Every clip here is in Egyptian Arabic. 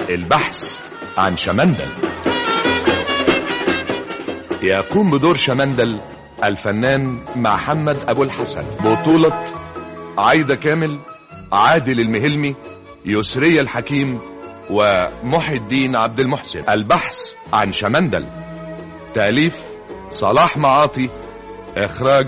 البحث عن شمندل يقوم بدور شمندل الفنان محمد أبو الحسن بطولة عايدة كامل عادل المهلمي يسرية الحكيم ومحي الدين عبد المحسن البحث عن شمندل تأليف صلاح معاطي إخراج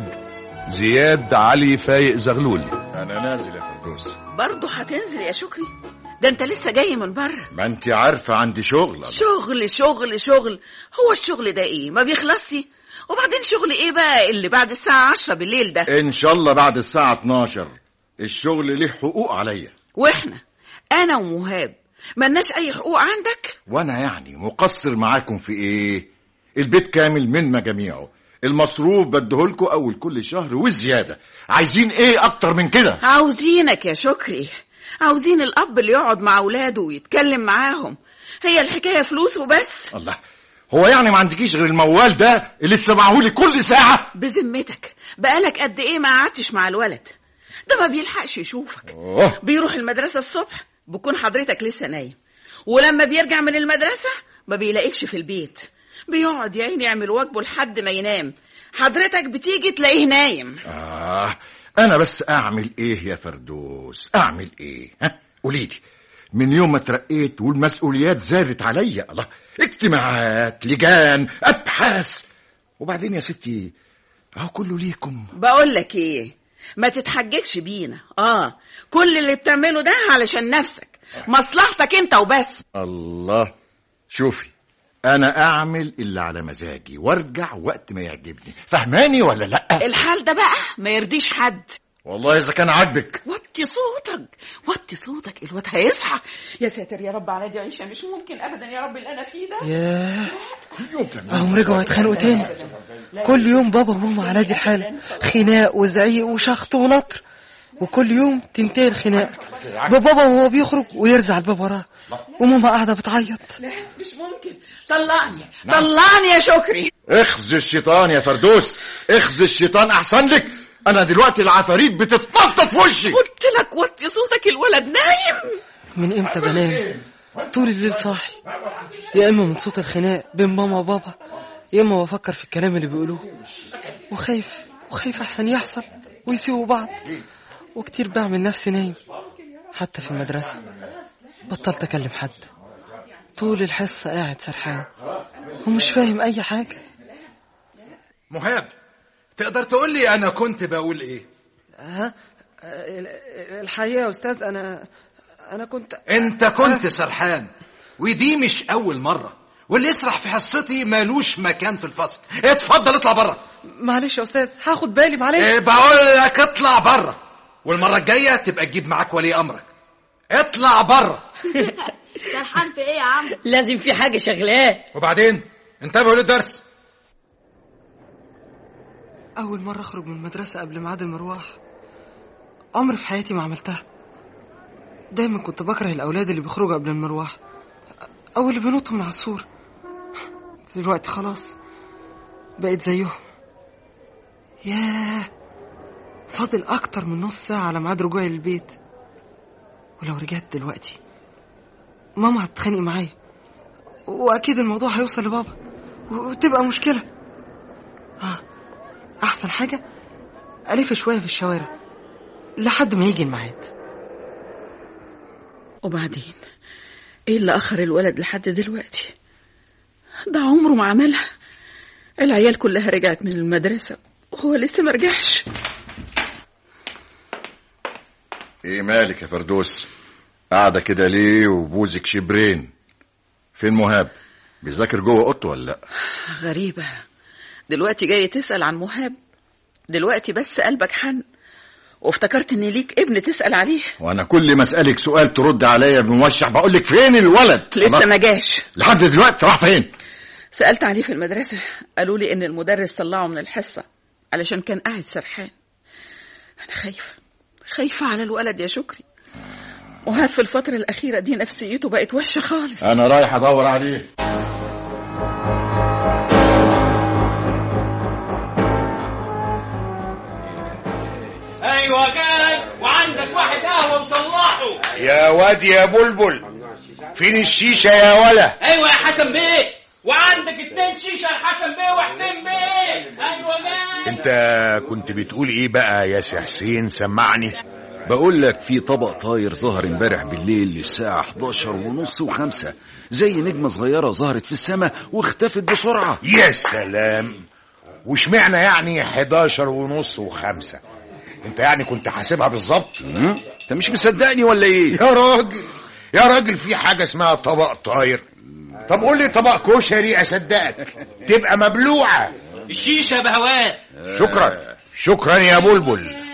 زياد علي فايق زغلول انا نازل يا فردوس برضه هتنزل يا شكري ده انت لسه جاي من بره ما انت عارفه عندي شغل شغل شغل شغل هو الشغل ده ايه ما بيخلصش وبعدين شغل ايه بقى اللي بعد الساعة عشرة بالليل ده ان شاء الله بعد الساعه 12 الشغل ليه حقوق عليا واحنا انا ومهاب ملناش اي حقوق عندك وانا يعني مقصر معاكم في ايه البيت كامل من مجاميعه المصروف بديهولكوا اول كل شهر والزياده عايزين ايه اكتر من كده عاوزينك يا شكري عاوزين الاب اللي يقعد مع اولاده ويتكلم معاهم هي الحكاية فلوس وبس الله هو يعني ما عندكيش غير الموال ده اللي تسمعهولي كل ساعه بذمتك بقالك قد ايه ما قعدتش مع الولد ده ما بيلحقش يشوفك أوه. بيروح المدرسة الصبح بكون حضرتك لسه نايم ولما بيرجع من المدرسة ما بيلاقيكش في البيت بيقعد يا عيني يعمل واجبه لحد ما ينام حضرتك بتيجي تلاقيه نايم آه أنا بس أعمل إيه يا فردوس أعمل إيه ها قوليلي من يوم ما اترقيت والمسؤوليات زادت عليا الله اجتماعات لجان أبحاث وبعدين يا ستي أهو كله ليكم بقول لك ايه ما تتحججش بينا اه كل اللي بتعمله ده علشان نفسك مصلحتك انت وبس الله شوفي أنا أعمل اللي على مزاجي وارجع وقت ما يعجبني فهماني ولا لأ الحال ده بقى ما يرضيش حد والله إذا كان عاجبك وطي صوتك وطي صوتك الواد هيصحى يا ساتر يا رب على دي عيشه مش ممكن ابدا يا رب اللي انا فيه ده ياه اهم رجعوا يتخانقوا تاني كل يوم بابا وماما على دي الحالة خناق وزعيق وشخط ونطر وكل يوم تنتهي الخناقة بابا وهو بيخرج ويرزع الباب وراه وماما قاعدة بتعيط لا مش ممكن طلعني طلعني يا شكري اخذ الشيطان يا فردوس اخذ الشيطان أحسن لك أنا دلوقتي العفاريت بتتنطط في وشي قلت لك وطي صوتك الولد نايم من امتى بنام طول الليل صاحي يا اما من صوت الخناق بين ماما وبابا يا اما بفكر في الكلام اللي بيقولوه وخايف وخايف احسن يحصل ويسيبوا بعض وكتير بعمل نفسي نايم حتى في المدرسة بطلت اكلم حد طول الحصة قاعد سرحان ومش فاهم اي حاجة مهاب تقدر تقول لي انا كنت بقول ايه ها الحقيقة يا استاذ انا انا كنت انت كنت سرحان ودي مش اول مره واللي يسرح في حصتي مالوش مكان في الفصل اتفضل اطلع بره معلش يا استاذ هاخد بالي معلش إيه بقول لك اطلع بره والمره الجايه تبقى تجيب معاك ولي امرك اطلع بره سرحان في ايه يا عم لازم في حاجه شغلاه وبعدين انتبهوا للدرس أول مرة أخرج من المدرسة قبل ميعاد المروح عمري في حياتي ما عملتها دايما كنت بكره الأولاد اللي بيخرجوا قبل المروح أو اللي بينطوا من على السور دلوقتي خلاص بقيت زيهم ياه فاضل أكتر من نص ساعة على ميعاد رجوعي للبيت ولو رجعت دلوقتي ماما هتتخانق معايا وأكيد الموضوع هيوصل لبابا وتبقى مشكلة آه أحسن حاجة ألف شوية في الشوارع لحد ما يجي الميعاد وبعدين ايه اللي اخر الولد لحد دلوقتي ده عمره ما عملها العيال كلها رجعت من المدرسة وهو لسه ما رجعش ايه مالك يا فردوس قاعدة كده ليه وبوزك شبرين فين مهاب بيذاكر جوه اوضته ولا لا غريبة دلوقتي جاي تسأل عن مهاب دلوقتي بس قلبك حن وافتكرت ان ليك ابن تسأل عليه وانا كل ما اسالك سؤال ترد عليا بموشح بقول لك فين الولد لسه الله. ما جاش لحد دلوقتي راح فين سألت عليه في المدرسة قالوا لي ان المدرس طلعه من الحصة علشان كان قاعد سرحان انا خايفة خايفة على الولد يا شكري وهاب في الفترة الأخيرة دي نفسيته بقت وحشة خالص انا رايح ادور عليه ايوه جاي وعندك واحد قهوه مصلحه يا واد يا بلبل في فين الشيشه يا ولا ايوه يا حسن بيه وعندك اتنين شيشه لحسن بيه وحسين بيه ايوه جاي انت كنت بتقول ايه بقى يا سي حسين سمعني بقول لك في طبق طاير ظهر امبارح بالليل للساعة 11 ونص وخمسة زي نجمة صغيرة ظهرت في السماء واختفت بسرعة يا سلام وشمعنا يعني 11 ونص وخمسة انت يعني كنت حاسبها بالظبط م? انت مش مصدقني ولا ايه يا راجل يا راجل في حاجة اسمها طبق طاير طب قول لي طبق كشري اصدقك تبقى مبلوعة الشيشه بهواه شكرا شكرا يا بلبل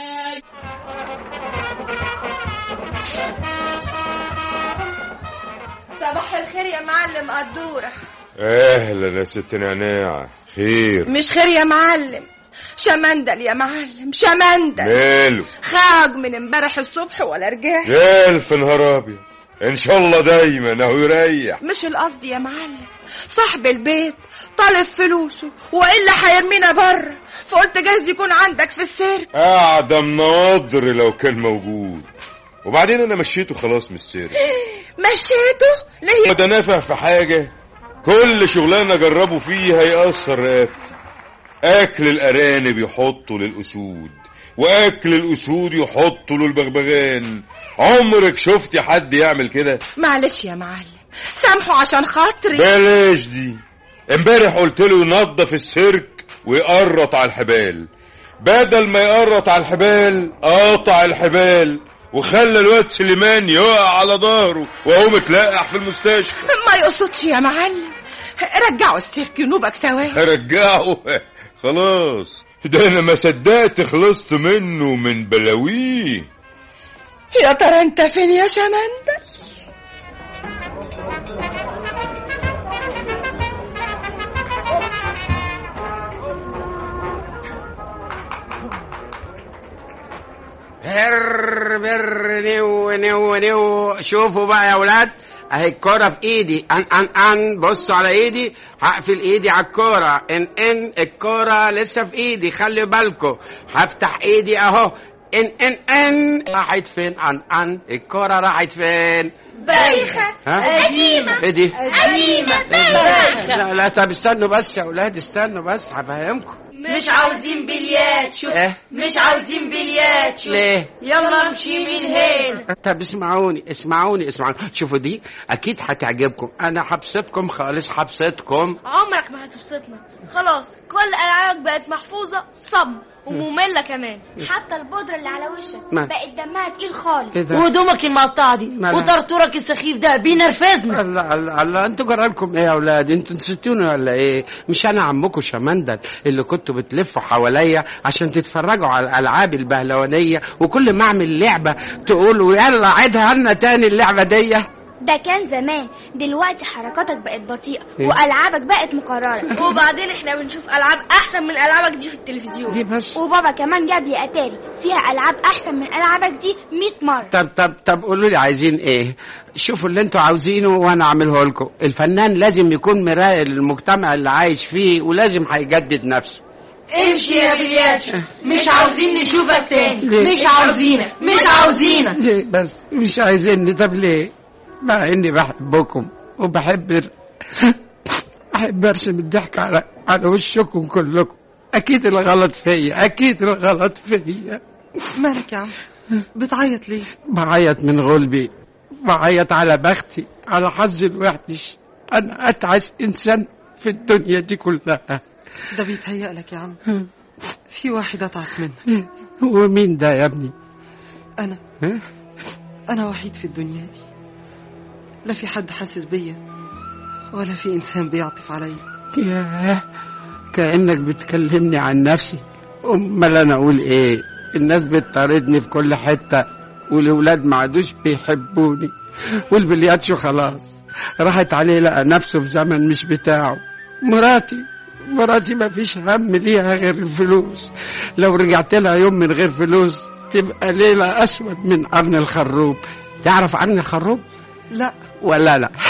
صباح الخير يا معلم قدورة اهلا يا ست نعناع خير مش خير يا معلم شمندل يا معلم شمندل ماله خرج من امبارح الصبح ولا رجع يا الف نهار ابيض ان شاء الله دايما اهو يريح مش القصد يا معلم صاحب البيت طالب فلوسه والا هيرمينا بره فقلت جايز يكون عندك في السيرك اعدم ناضر لو كان موجود وبعدين انا مشيته خلاص من السير مشيته ليه ده نافع في حاجه كل شغلانه اجربه فيها يأثر رقبتي اكل الارانب يحطه للاسود واكل الاسود يحطه للبغبغان عمرك شفتي حد يعمل كده معلش يا معلم سامحه عشان خاطري بلاش دي امبارح قلت له ينظف السيرك ويقرط على الحبال بدل ما يقرط على الحبال قاطع الحبال وخلى الواد سليمان يقع على ظهره وهو متلقح في المستشفى ما يقصدش يا معلم رجعوا السيرك نوبك سواه رجعه خلاص ده انا ما صدقت خلصت منه من بلاويه يا ترى انت فين يا شمندل بر بر نو نو نو شوفوا بقى يا ولاد اهي الكرة في ايدي ان ان ان بصوا على ايدي هقفل ايدي على الكرة ان ان الكرة لسه في ايدي خلي بالكم هفتح ايدي اهو ان ان ان راحت فين ان ان الكرة راحت فين بايخة ها؟ قديمة ايه دي قديمة لا لا طب استنوا بس يا ولاد استنوا بس هفهمكم مش عاوزين بليات شوف ايه مش عاوزين بليات شوف ليه يلا امشي من هنا طب اسمعوني اسمعوني اسمعوني شوفوا دي اكيد هتعجبكم انا حبستكم خالص حبستكم عمرك ما هتبسطنا خلاص كل العابك بقت محفوظة صم ومملة كمان حتى البودرة اللي على وشك ما- بقت دمها تقيل خالص ايه ده وهدومك المقطعة دي مالها؟ وطرطورك السخيف ده بينرفزنا الله الله الله انتوا جرالكم ايه يا اولاد انتوا نسيتوني ولا ايه مش انا عمكم شمندل اللي كنتوا بتلفوا حواليا عشان تتفرجوا على الالعاب البهلوانيه وكل ما اعمل لعبه تقولوا يلا عيدها لنا تاني اللعبه دي ده كان زمان دلوقتي حركاتك بقت بطيئة إيه؟ وألعابك بقت مكررة وبعدين احنا بنشوف العاب احسن من العابك دي في التلفزيون دي بس وبابا كمان جاب لي أتاري فيها ألعاب أحسن من ألعابك دي 100 مرة طب طب طب قولوا لي عايزين ايه شوفوا اللي انتوا عاوزينه وانا اعمله لكم الفنان لازم يكون مراية للمجتمع اللي عايش فيه ولازم هيجدد نفسه امشي يا بلياتشو مش عاوزين نشوفك تاني ليه؟ مش عاوزينك مش عاوزينك ليه بس مش عايزيني طب ليه مع اني بحبكم وبحب ال- احب ارسم الضحك على على وشكم كلكم اكيد الغلط فيا اكيد الغلط فيا مالك يا عم بتعيط ليه بعيط من غلبي بعيط على بختي على حظي الوحش انا اتعس انسان في الدنيا دي كلها ده بيتهيأ لك يا عم في واحد أتعس منك هو مين ده يا ابني أنا ها؟ أنا وحيد في الدنيا دي لا في حد حاسس بيا ولا في إنسان بيعطف عليا ياه كأنك بتكلمني عن نفسي أمال أنا أقول إيه الناس بتطاردني في كل حتة والولاد ما عادوش بيحبوني والبلياتشو خلاص راحت عليه لقى نفسه في زمن مش بتاعه مراتي مراتي ما فيش هم ليها غير الفلوس لو رجعت لها يوم من غير فلوس تبقى ليلة أسود من قرن الخروب تعرف قرن الخروب لا ولا لا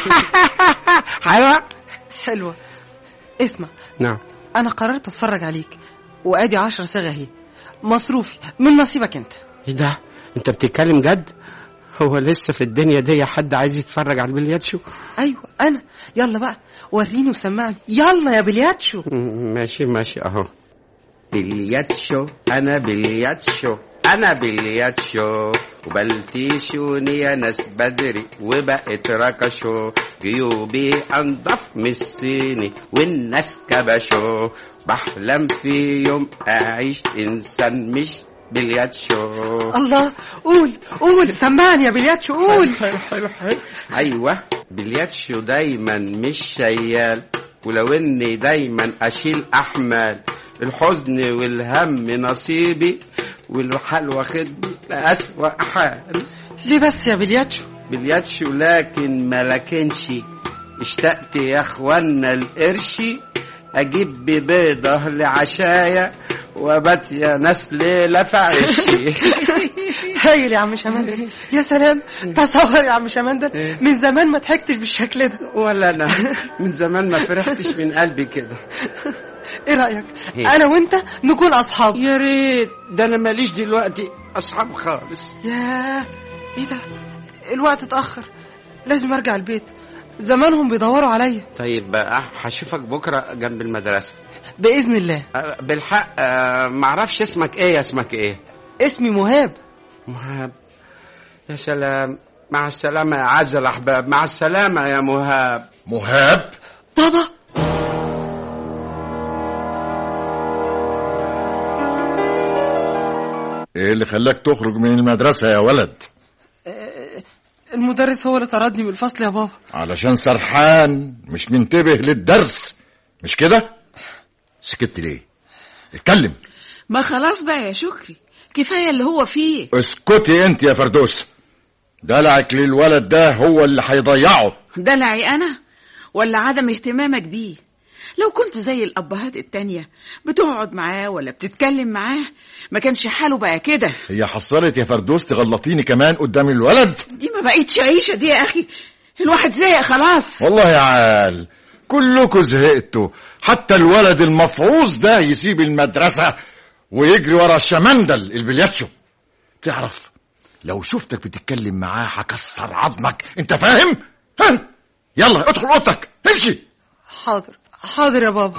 حلوة حلوة اسمع نعم أنا قررت أتفرج عليك وأدي عشر صاغ أهي مصروفي من نصيبك أنت ايه ده انت بتتكلم جد هو لسه في الدنيا دي حد عايز يتفرج على البلياتشو ايوه انا يلا بقى وريني وسمعني يلا يا بلياتشو ماشي ماشي اهو بلياتشو انا بلياتشو انا بلياتشو وبلتيشوني يا ناس بدري وبقت ركشو جيوبي انضف من الصيني والناس كبشو بحلم في يوم اعيش انسان مش بلياتشو الله قول قول سمعني يا بلياتشو قول حلو حلو حلو ايوه بلياتشو دايما مش شيال ولو اني دايما اشيل احمال الحزن والهم نصيبي والحال واخدني لأسوأ حال ليه بس يا بلياتشو بلياتشو لكن ما لكنش اشتقت يا اخوانا القرشي اجيب ببيضة لعشايا وبات يا ناس ليلة في عشي هايل يا عم شمندل يا سلام تصور يا عم شمندل من زمان ما ضحكتش بالشكل ده ولا انا من زمان ما فرحتش من قلبي كده ايه رايك إيه؟ انا وانت نكون اصحاب يا ريت ده انا ماليش دلوقتي اصحاب خالص ياه ايه ده الوقت اتاخر لازم ارجع البيت زمانهم بيدوروا عليا طيب بقى هشوفك بكره جنب المدرسه باذن الله أه، بالحق أه، معرفش اسمك ايه اسمك ايه اسمي مهاب مهاب يا سلام مع السلامة يا أعز الأحباب مع السلامة يا مهاب مهاب بابا ايه اللي خلاك تخرج من المدرسة يا ولد المدرس هو اللي طردني من الفصل يا بابا علشان سرحان مش منتبه للدرس مش كده سكت ليه اتكلم ما خلاص بقى يا شكري كفايه اللي هو فيه اسكتي انت يا فردوس دلعك للولد ده هو اللي هيضيعه دلعي انا ولا عدم اهتمامك بيه لو كنت زي الابهات التانية بتقعد معاه ولا بتتكلم معاه ما كانش حاله بقى كده هي حصلت يا فردوس تغلطيني كمان قدام الولد دي ما بقتش عيشه دي يا اخي الواحد زهق خلاص والله يا عال كلكوا زهقتوا حتى الولد المفعوص ده يسيب المدرسة ويجري ورا الشمندل البلياتشو تعرف لو شفتك بتتكلم معاه هكسر عظمك انت فاهم ها يلا ادخل اوضتك امشي حاضر حاضر يا بابا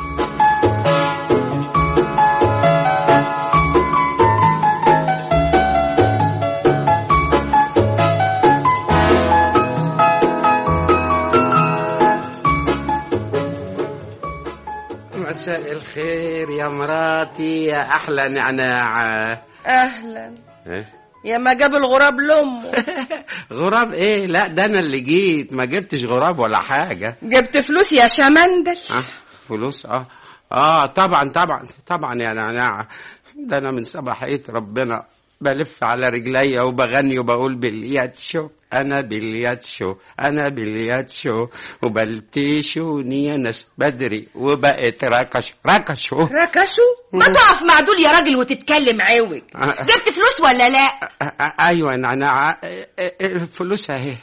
مساء الخير يا مراتي يا أحلى نعناعة اهلا إيه؟ يا ما جاب الغراب لامه غراب ايه لا ده انا اللي جيت ما جبتش غراب ولا حاجة جبت فلوس يا شمندل اه فلوس اه اه طبعا طبعا طبعا يا نعناعة ده انا من صباحية ربنا بلف على رجليا وبغني وبقول بالياتشو انا بالياتشو انا بالياتشو وبلتيشوني يا ناس بدري وبقت ركش ركشو ركشوا ما تقف مع دول يا راجل وتتكلم عوج آه. جبت فلوس ولا لا آه، آه، ايوه يا نعناعة آه، آه، الفلوس اهي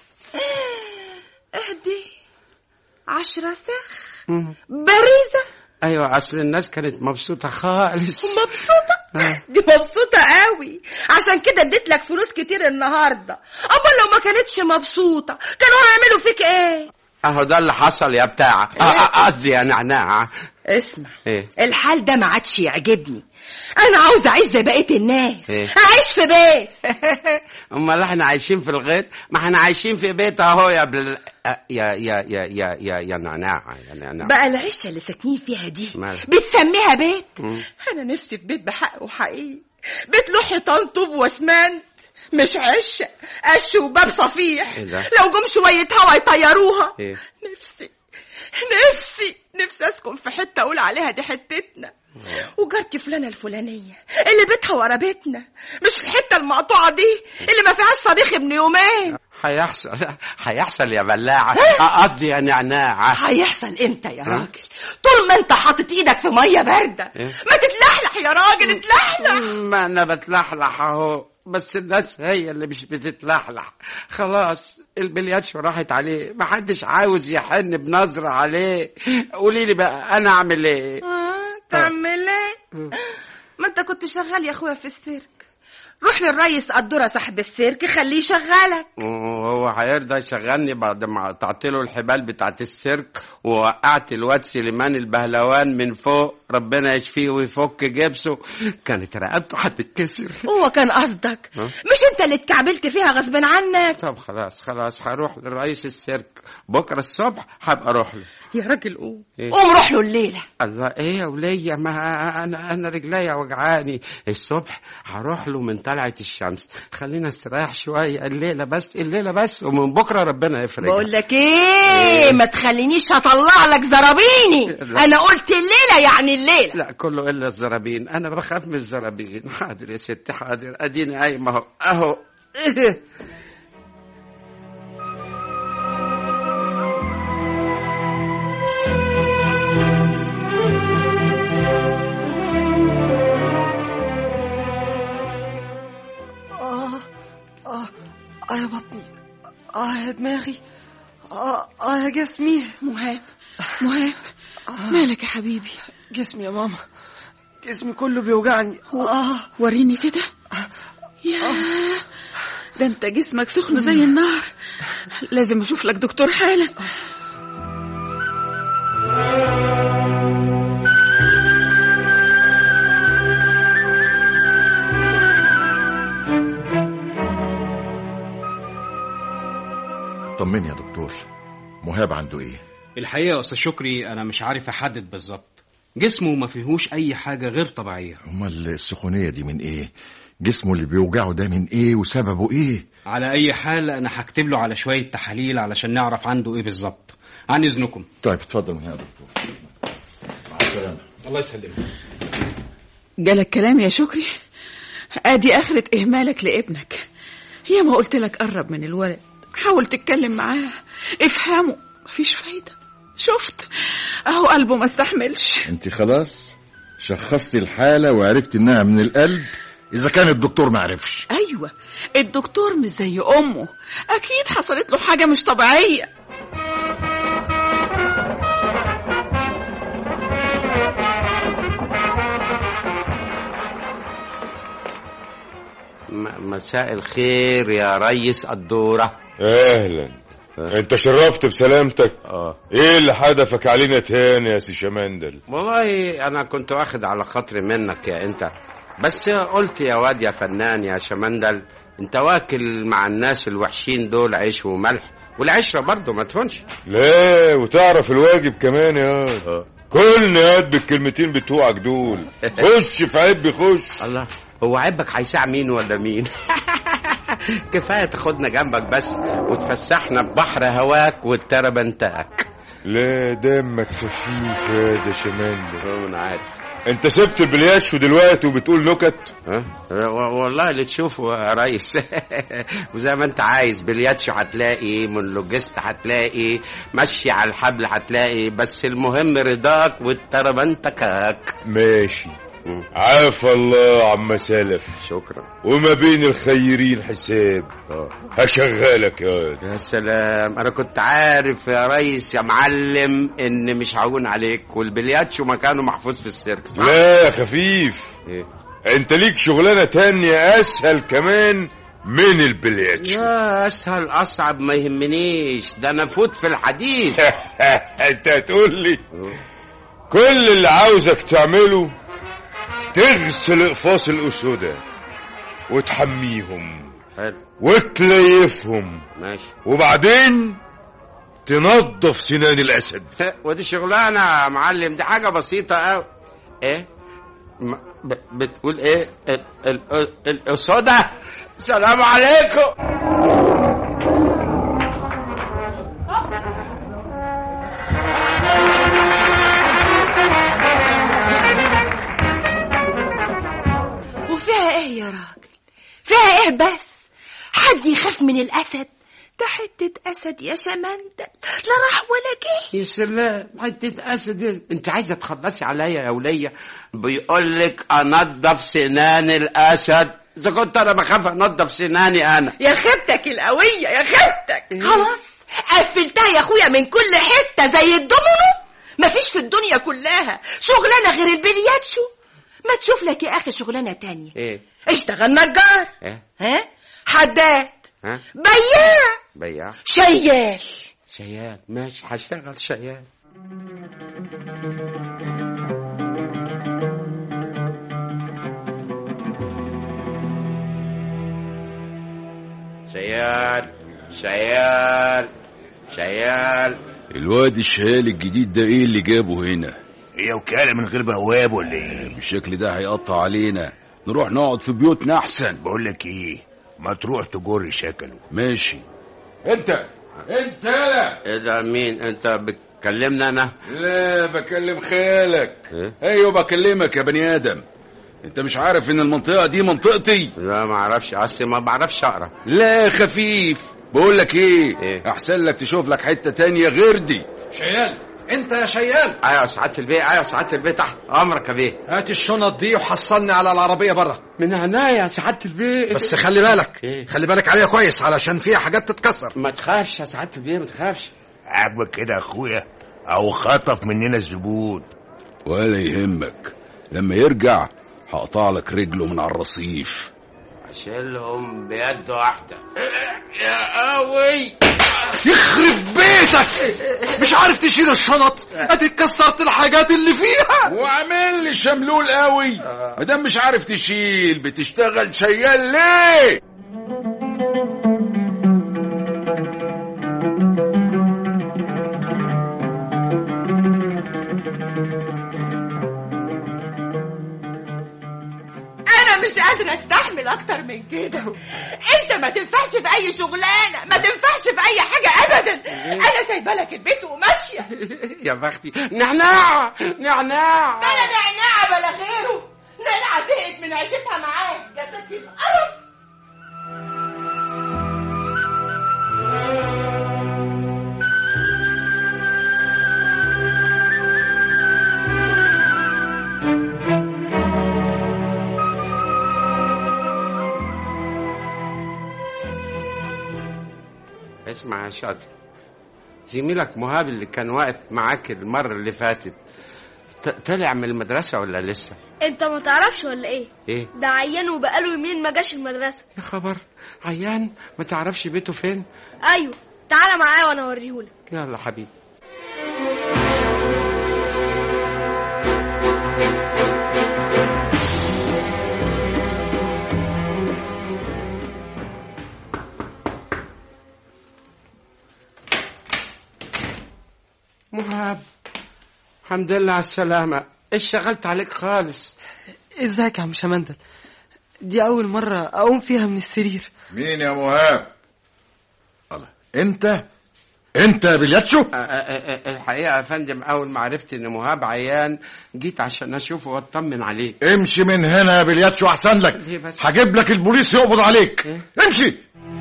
اهدي عشرة سخ مم. باريزة ايوه اصل الناس كانت مبسوطة خالص مبسوطة آه. دي مبسوطة قوي عشان كده اديت لك فلوس كتير النهاردة أما لو ما كانتش مبسوطة كانوا هيعملوا فيك ايه اهو ده اللي حصل يا بتاع آه، آه، قصدي يا نعناعة اسمع ايه الحال ده ما عادش يعجبني انا عاوز اعيش زي بقيه الناس إيه؟ اعيش في بيت امال احنا عايشين في الغيط ما احنا عايشين في بيت اهو يا بل... آه، يا يا يا يا يا يا نعناع يا نعناع بقى العشه اللي ساكنين فيها دي مال. بتسميها بيت مم. انا نفسي في بيت بحق وحقيقي بيت له حيطان طوب واسمنت مش عشه قش وباب صفيح إيه ده؟ لو جم شويه هوا يطيروها ايه نفسي نفسي نفسي اسكن في حته اقول عليها دي حتتنا وجارتي فلانة الفلانية اللي بيتها ورا بيتنا مش الحتة المقطوعة دي اللي ما فيهاش صريخ ابن يومين هيحصل هيحصل يا بلاعة آه، قصدي يا نعناع هيحصل امتى يا راجل طول ما انت حاطط ايدك في مية باردة إيه؟ ما تتلحلح يا راجل اتلحلح ما انا بتلحلح اهو بس الناس هي اللي مش بتتلحلح خلاص البلياتشو راحت عليه ما حدش عاوز يحن بنظرة عليه قولي لي بقى انا اعمل ايه آه، تعمل ايه ما انت كنت شغال يا اخويا في السيرك روح للريس قدورة صاحب السيرك خليه يشغلك وهو هيرضى يشغلني بعد ما قطعت له الحبال بتاعت السيرك ووقعت الواد سليمان البهلوان من فوق ربنا يشفيه ويفك جبسه كانت رقبته هتتكسر هو كان قصدك ها؟ مش انت اللي اتكعبلت فيها غصب عنك طب خلاص خلاص هروح لرئيس السيرك بكره الصبح هبقى اروح له يا راجل قوم إيه؟ قوم روح له الليلة الله ايه يا ولية ما انا انا رجليا وجعاني الصبح هروح له من طلعة الشمس خلينا استريح شوية الليلة بس الليلة بس ومن بكرة ربنا يفرج بقول لك ايه ما تخلينيش هطلع لك زرابيني لا. انا قلت الليلة يعني الليلة لا كله الا الزرابين انا بخاف من الزرابين حاضر يا ست حاضر اديني قايمه اهو اهو إيه. آه آه آه يا بطني آه يا دماغي آه آه يا جسمي مهاب مهاب مالك يا حبيبي جسمي يا ماما جسمي كله بيوجعني آه وريني كده يا ده انت جسمك سخن زي النار لازم اشوف لك دكتور حالا طمني يا دكتور مهاب عنده ايه الحقيقة يا أستاذ شكري أنا مش عارف أحدد بالظبط جسمه ما فيهوش أي حاجة غير طبيعية امال السخونيه دي من ايه جسمه اللي بيوجعه ده من ايه وسببه ايه على أي حال أنا هكتب له على شوية تحاليل علشان نعرف عنده إيه بالظبط عن إذنكم طيب اتفضل يا دكتور مع السلامه الله يسلمك جالك كلام يا شكري ادي اخرة اهمالك لابنك يا ما قلت لك قرب من الولد حاول تتكلم معاه افهمه مفيش فايدة شفت اهو قلبه ما استحملش انت خلاص شخصتي الحاله وعرفت انها من القلب اذا كان الدكتور ما عرفش ايوه الدكتور مش زي امه اكيد حصلت له حاجة مش طبيعية م- مساء الخير يا ريس قدوره اهلا انت شرفت بسلامتك اه ايه اللي حدفك علينا تاني يا سي شمندل والله انا كنت واخد على خاطري منك يا انت بس قلت يا واد يا فنان يا شمندل انت واكل مع الناس الوحشين دول عيش وملح والعشرة برضه ما تهونش لا وتعرف الواجب كمان يا واد. كلنا ياد بالكلمتين بتوعك دول خش في عيب خش الله هو عيبك هيساع مين ولا مين كفايه تاخدنا جنبك بس وتفسحنا ببحر هواك والتربنتاك لا دمك خفيف يا ده شمندل انا عارف انت سبت البلياتشو دلوقتي وبتقول نكت ها و- والله اللي تشوفه يا ريس وزي ما انت عايز بلياتشو هتلاقي مونولوجيست هتلاقي مشي على الحبل هتلاقي بس المهم رضاك والتربنتكاك ماشي عاف الله عما سلف شكرا وما بين الخيرين حساب هشغلك يا واد. يا سلام انا كنت عارف يا ريس يا معلم ان مش هعون عليك والبلياتشو مكانه محفوظ في السيرك صح؟ لا يا خفيف إيه؟ انت ليك شغلانه تانية اسهل كمان من البلياتشو يا اسهل اصعب ما يهمنيش ده انا فوت في الحديد انت هتقول لي كل اللي عاوزك تعمله تغسل اقفاص الاسودة وتحميهم حلو وتليفهم ماشي وبعدين تنظف سنان الاسد ودي شغلانه يا معلم دي حاجه بسيطه قوي ايه م- ب- بتقول ايه ال- ال- الاسودة سلام عليكم وفيها ايه يا راجل فيها ايه بس حد يخاف من الاسد ده حتة أسد يا شمندل لا راح ولا جه يا سلام حتة أسد إيه؟ أنت عايزة تخلصي عليا يا ولية بيقول لك أنضف سنان الأسد إذا كنت أنا بخاف أنضف سناني أنا يا خيبتك القوية يا خيبتك خلاص قفلتها يا أخويا من كل حتة زي الدومينو مفيش في الدنيا كلها شغلانة غير البلياتشو ما تشوف لك يا اخي شغلانه تانية ايه اشتغل نجار ايه ها حداد ها بياع بياع شيال شيال ماشي هشتغل شيال شيال شيال شيال الواد الشهال الجديد ده ايه اللي جابه هنا هي وكالة من غير بواب ولا ايه بالشكل ده هيقطع علينا نروح نقعد في بيوتنا احسن بقول لك ايه ما تروح تجر شكله ماشي انت انت يالا ايه ده مين انت بتكلمني انا لا بكلم خالك ايه ايوه بكلمك يا بني ادم انت مش عارف ان المنطقه دي منطقتي لا ما اعرفش اصلي ما بعرفش اقرا لا خفيف بقول لك ايه, إيه؟ احسن لك تشوف لك حته تانية غير دي شيال انت يا شيال ايوه سعاده البيه ايوه سعاده البيه تحت امرك يا بيه هات الشنط دي وحصلني على العربيه بره من عناية سعاده البيه بس خلي بالك إيه؟ خلي بالك عليها كويس علشان فيها حاجات تتكسر ما تخافش يا سعاده البيه ما تخافش عاجبك كده يا اخويا او خطف مننا الزبون ولا يهمك لما يرجع هقطع لك رجله من على الرصيف اشيلهم بيد واحده يا قوي يخرب بيتك مش عارف تشيل الشنط اديك كسرت الحاجات اللي فيها وعامل لي شملول قوي مادام مش عارف تشيل بتشتغل شيال ليه انا مش قادره استحمل اكتر من كده انت ما تنفعش في اي شغلانه ما تنفعش في اي حاجه ابدا انا سايبه لك البيت وماشيه يا بختي نعناع نعناع بلا نعناع بلا غيره نعناع زهقت من عيشتها معاك جاتك القرف اسمع يا شاطر زميلك مهاب اللي كان واقف معاك المرة اللي فاتت ط- طلع من المدرسة ولا لسه؟ انت ما تعرفش ولا ايه ايه؟ ده عيان وبقاله يومين ما جاش المدرسه يا خبر عيان ما تعرفش بيته فين؟ ايوه تعالى معايا وانا اوريهولك يلا حبيبي مهاب الحمد لله على السلامة اشتغلت عليك خالص ازيك يا عم شمندل دي اول مرة اقوم فيها من السرير مين يا مهاب الله انت انت يا بلياتشو الحقيقة يا فندم أول ما عرفت إن مهاب عيان جيت عشان أشوفه وأطمن عليه امشي من هنا يا بلياتشو احسن لك ليه بس؟ هجيب لك البوليس يقبض عليك إيه؟ امشي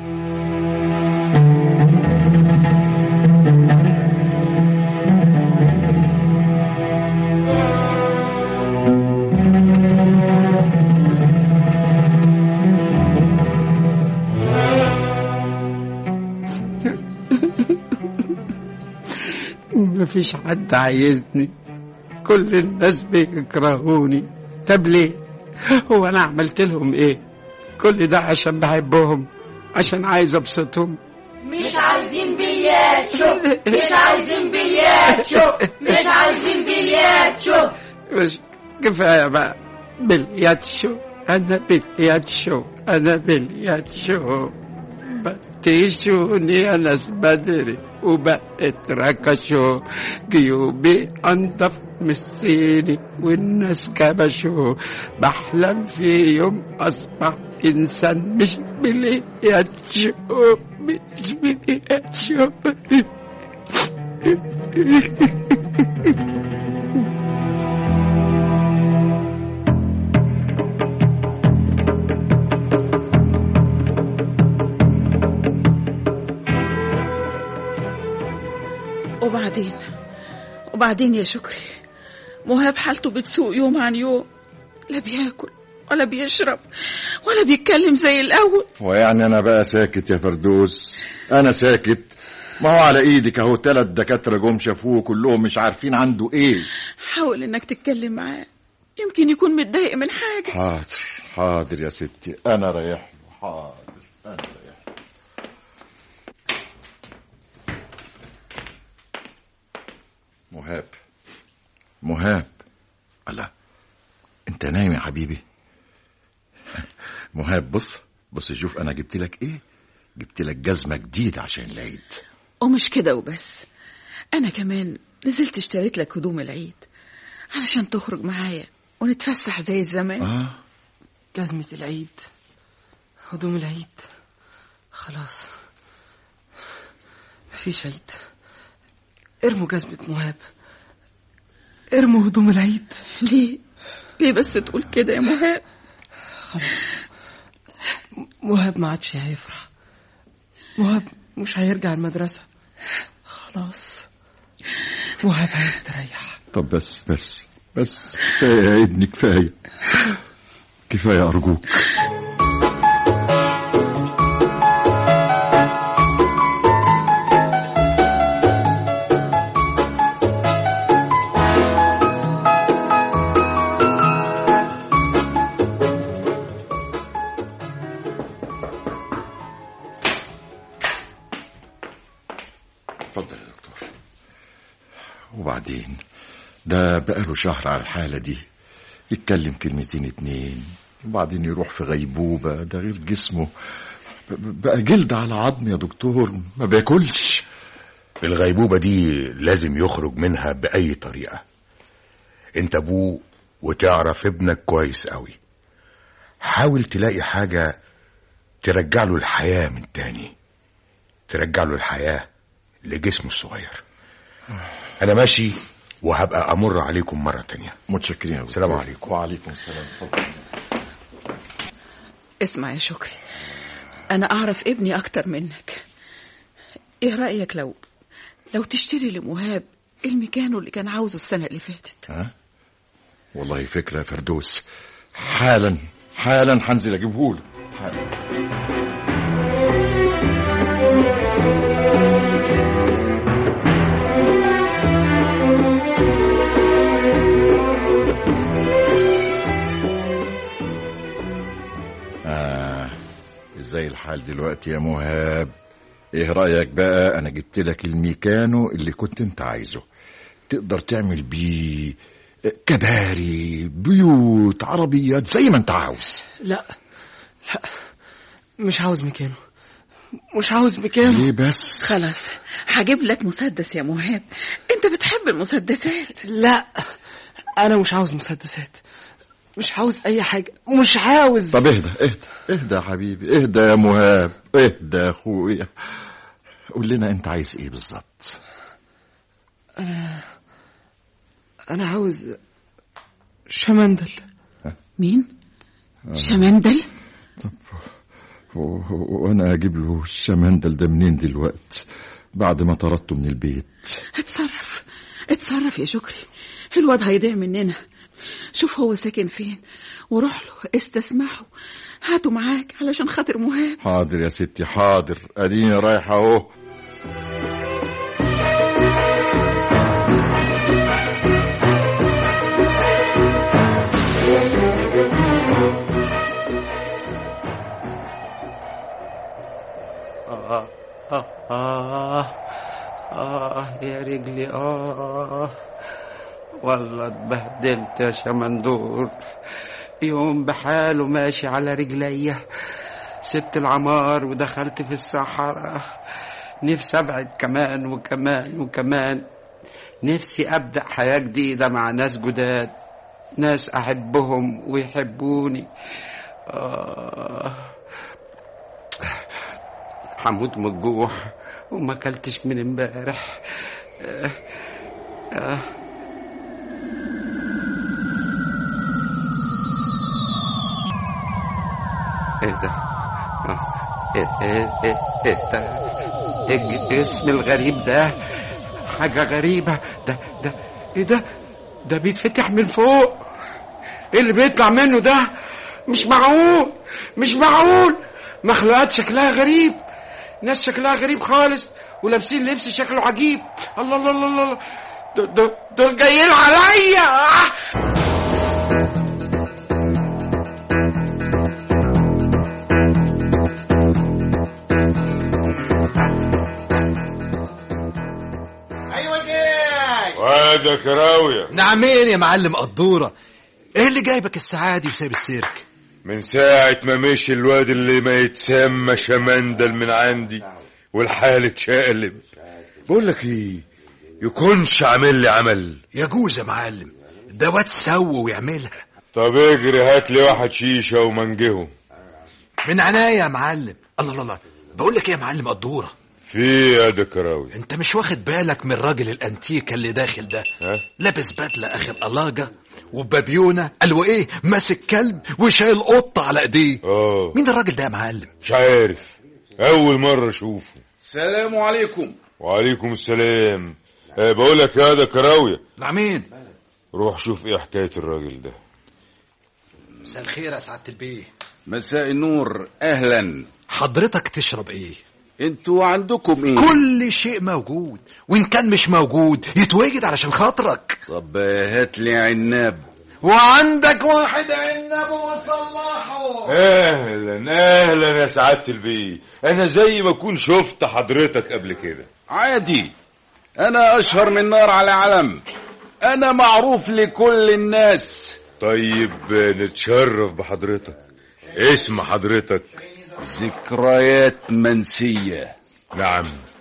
مفيش حد عايزني كل الناس بيكرهوني طب ليه هو انا عملت لهم ايه كل ده عشان بحبهم عشان عايز ابسطهم مش عايزين بليات شوف مش عايزين بليات شوف مش عايزين بليات شوف مش كفايه بقى باليد شو انا باليد شو انا باليد شو بتيشوني يا ناس بدري وبقت ركشو جيوبي انضف من الصيني والناس كبشو بحلم في يوم اصبح انسان مش باليد شو مش باليد شو وبعدين وبعدين يا شكري مهاب حالته بتسوء يوم عن يوم لا بياكل ولا بيشرب ولا بيتكلم زي الأول ويعني انا بقى ساكت يا فردوس انا ساكت ما هو على ايدك اهو تلات دكاتره جم شافوه كلهم مش عارفين عنده ايه حاول إنك تتكلم معاه يمكن يكون متضايق من حاجة حاضر حاضر يا ستي انا رايح له حاضر انا رايح له. مهاب مهاب الله انت نايم يا حبيبي مهاب بص بص شوف انا جبت لك ايه جبت لك جزمه جديده عشان العيد ومش كده وبس أنا كمان نزلت اشتريت لك هدوم العيد علشان تخرج معايا ونتفسح زي زمان اه جزمة العيد هدوم العيد خلاص مفيش عيد ارموا جزمة مهاب ارموا هدوم العيد ليه ليه بس تقول كده يا مهاب خلاص مهاب ما عادش هيفرح مهاب مش هيرجع المدرسة خلاص مهاب هيستريح طب بس بس بس كفايه يا ابني كفايه كفايه ارجوك اتفضل يا دكتور وبعدين ده بقاله شهر على الحالة دي يتكلم كلمتين اتنين وبعدين يروح في غيبوبة ده غير جسمه ب- بقى جلد على عظم يا دكتور ما بياكلش الغيبوبة دي لازم يخرج منها بأي طريقة انت ابوه وتعرف ابنك كويس قوي حاول تلاقي حاجة ترجع له الحياة من تاني ترجع له الحياة لجسمه الصغير انا ماشي وهبقى امر عليكم مرة تانية متشكرين يا السلام دكتور. عليكم وعليكم السلام اتفضل. اسمع يا شكري أنا أعرف ابني أكتر منك إيه رأيك لو لو تشتري لمهاب الميكانو اللي كان عاوزه السنة اللي فاتت ها والله فكرة يا فردوس حالا حالا هنزل اجيبهوله حالا آه ازاي الحال دلوقتي يا مهاب ايه رأيك بقى انا جبت لك الميكانو اللي كنت انت عايزه تقدر تعمل بيه كباري بيوت عربيات زي ما انت عاوز لا لا مش عاوز مكانه مش عاوز مكانه ليه بس خلاص هجيب لك مسدس يا مهاب انت بتحب المسدسات لا انا مش عاوز مسدسات مش عاوز اي حاجه مش عاوز طب اهدى اهدى اهدى يا حبيبي اهدى يا مهاب اهدى يا اخويا قول لنا انت عايز ايه بالظبط انا انا عاوز شمندل مين شمندل و- و- وانا اجيب له الشمندل ده منين دلوقتي بعد ما طردته من البيت اتصرف اتصرف يا شكري الواد هيضيع مننا شوف هو ساكن فين وروح له استسمحه هاته معاك علشان خاطر مهاب حاضر يا ستي حاضر اديني رايح اهو آه آه آه آه يا رجلي آه والله اتبهدلت يا شمندور يوم بحاله ماشي على رجليا سبت العمار ودخلت في الصحراء نفسي ابعد كمان وكمان وكمان نفسي ابدا حياه جديده مع ناس جداد ناس احبهم ويحبوني آه هموت من الجوع وما اكلتش من امبارح آه آه ايه ده آه، ايه ايه ايه ايه ده إيه الجسم الغريب ده حاجة غريبة ده ده ايه ده ده بيتفتح من فوق ايه اللي بيطلع منه ده مش معقول مش معقول مخلوقات شكلها غريب ناس شكلها غريب خالص ولابسين لبس شكله عجيب الله الله الله الله دول- دول- دول جايين عليا جاي وادك راوية نعمين يا معلم قدورة ايه اللي جايبك الساعة دي وسايب السيرك من ساعة ما مشي الواد اللي ما يتسمى شمندل من عندي والحال اتشقلب بقول لك ايه يكونش عامل لي عمل يجوز يا معلم ده واد سو ويعملها طب اجري هات لي واحد شيشة ومنجهم من عناية يا معلم الله الله الله بقول لك ايه يا معلم قدورة في يا دكراوي انت مش واخد بالك من الراجل الانتيكا اللي داخل ده ها لابس بدلة اخر قلاجة وبابيونة قال ايه ماسك كلب وشايل قطة على ايديه اه مين الراجل ده يا معلم مش عارف اول مرة اشوفه السلام عليكم وعليكم السلام أه بقول لك يا دكراوية نعمين روح شوف ايه حكاية الراجل ده مساء الخير يا سعادة البيه مساء النور اهلا حضرتك تشرب ايه انتوا عندكم ايه كل شيء موجود وان كان مش موجود يتوجد علشان خاطرك طب هات لي عناب وعندك واحد عنب وصلحه اهلا اهلا يا سعادة البيه انا زي ما اكون شفت حضرتك قبل كده عادي انا اشهر من نار على علم انا معروف لكل الناس طيب نتشرف بحضرتك اسم حضرتك ذكريات منسية نعم